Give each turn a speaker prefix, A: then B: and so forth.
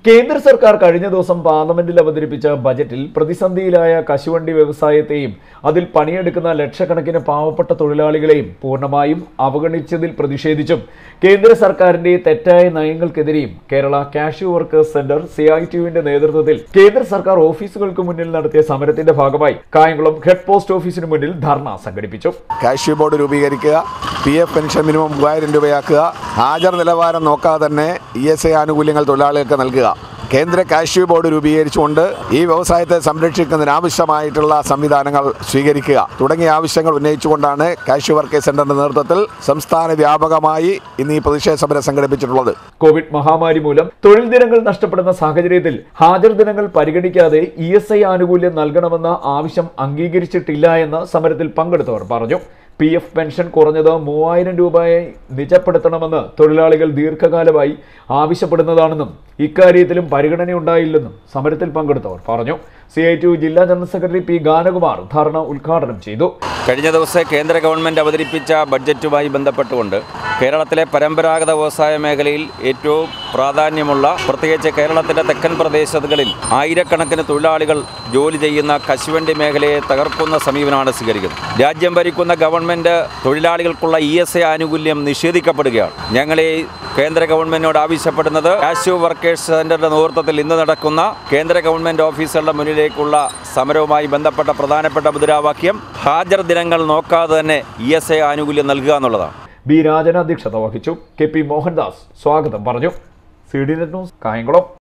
A: കേന്ദ്ര സർക്കാർ കഴിഞ്ഞ ദിവസം പാർലമെന്റിൽ അവതരിപ്പിച്ച ബജറ്റിൽ പ്രതിസന്ധിയിലായ കശുവണ്ടി വ്യവസായത്തെയും അതിൽ പണിയെടുക്കുന്ന ലക്ഷക്കണക്കിന് പാവപ്പെട്ട തൊഴിലാളികളെയും പൂർണ്ണമായും അവഗണിച്ചതിൽ പ്രതിഷേധിച്ചും കേന്ദ്ര സർക്കാരിന്റെ തെറ്റായ നയങ്ങൾക്കെതിരെയും Kerala cashew workers centre C I ടിയുവിന്റെ നേതൃത്വത്തിൽ കേന്ദ്ര സർക്കാർ ഓഫീസുകൾക്ക് മുന്നിൽ നടത്തിയ സമരത്തിന്റെ ഭാഗമായി കായംകുളം ഹെഡ് പോസ്റ്റ് ഓഫീസിന് മുന്നിൽ ധർണ സംഘടിപ്പിച്ചു
B: കാഷ്യൂ ബോർഡ് രൂപീകരിക്കുക പി എഫ് പെൻഷൻ മിനിമം മൂവായിരം രൂപയാക്കുക ഹാജർ നിലവാരം നോക്കാതെ തന്നെ ഇ എസ് ഐ ആനുകൂല്യങ്ങൾ തൊഴിലാളികൾക്ക് നൽകുക കേന്ദ്ര കാഷ്യൂ ബോർഡ് രൂപീകരിച്ചുകൊണ്ട് ഈ വ്യവസായത്തെ സംരക്ഷിക്കുന്നതിനാവശ്യമായിട്ടുള്ള സംവിധാനങ്ങൾ സ്വീകരിക്കുക തുടങ്ങിയ ആവശ്യങ്ങൾ ഉന്നയിച്ചുകൊണ്ടാണ് കാഷ്യൂ വർക്കേഴ്സ് സെന്ററിന്റെ നേതൃത്വത്തിൽ സംസ്ഥാന വ്യാപകമായി ഇന്ന് ഈ പ്രതിഷേധ സമരം സംഘടിപ്പിച്ചിട്ടുള്ളത്
A: കോവിഡ് മഹാമാരി മൂലം തൊഴിൽ ദിനങ്ങൾ നഷ്ടപ്പെടുന്ന സാഹചര്യത്തിൽ ഹാജർ ദിനങ്ങൾ പരിഗണിക്കാതെ ഇ എസ് ഐ ആനുകൂല്യം നൽകണമെന്ന ആവശ്യം അംഗീകരിച്ചിട്ടില്ല എന്ന് സമരത്തിൽ പങ്കെടുത്തവർ പറഞ്ഞു പി എഫ് പെൻഷൻ കുറഞ്ഞത് മൂവായിരം രൂപയായി നിജപ്പെടുത്തണമെന്ന് തൊഴിലാളികൾ ദീർഘകാലമായി ആവശ്യപ്പെടുന്നതാണെന്നും ഇക്കാര്യത്തിലും പരിഗണനയുണ്ടായില്ലെന്നും സമരത്തിൽ പങ്കെടുത്തവർ പറഞ്ഞു സി ഐ ടി യു ജില്ലാ ജനറൽ സെക്രട്ടറി പി ഗാനകുമാർ ധർണ ഉദ്ഘാടനം ചെയ്തു
C: കഴിഞ്ഞ ദിവസം കേന്ദ്ര ഗവൺമെൻറ് അവതരിപ്പിച്ച ബഡ്ജറ്റുമായി ബന്ധപ്പെട്ടുകൊണ്ട് കേരളത്തിലെ പരമ്പരാഗത വ്യവസായ മേഖലയിൽ ഏറ്റവും പ്രാധാന്യമുള്ള പ്രത്യേകിച്ച് കേരളത്തിൻ്റെ തെക്കൻ പ്രദേശങ്ങളിൽ ആയിരക്കണക്കിന് തൊഴിലാളികൾ ജോലി ചെയ്യുന്ന കശുവണ്ടി മേഖലയെ തകർക്കുന്ന സമീപനമാണ് സ്വീകരിക്കുന്നത് രാജ്യം ഭരിക്കുന്ന ഗവൺമെൻറ് തൊഴിലാളികൾക്കുള്ള ഇ എസ് എ ആനുകൂല്യം നിഷേധിക്കപ്പെടുകയാണ് ഞങ്ങളെ കേന്ദ്ര ഗവൺമെൻറ്റിനോട് ആവശ്യപ്പെടുന്നത് കാഷ്യൂ വർക്കേഴ്സ് സെൻ്ററിൻ്റെ നേതൃത്വത്തിൽ ഇന്ന് നടക്കുന്ന കേന്ദ്ര ഗവൺമെൻറ് ഓഫീസുകളുടെ മുന്നിലേക്കുള്ള സമരവുമായി ബന്ധപ്പെട്ട പ്രധാനപ്പെട്ട മുദ്രാവാക്യം ഹാജർ ദിനങ്ങൾ നോക്കാതെ തന്നെ ഇ എസ് എ ആനുകൂല്യം നൽകുക എന്നുള്ളതാണ്
A: ബി രാജൻ അധ്യക്ഷത വഹിച്ചു കെ പി മോഹൻദാസ് സ്വാഗതം പറഞ്ഞു C D net news Kayamkulam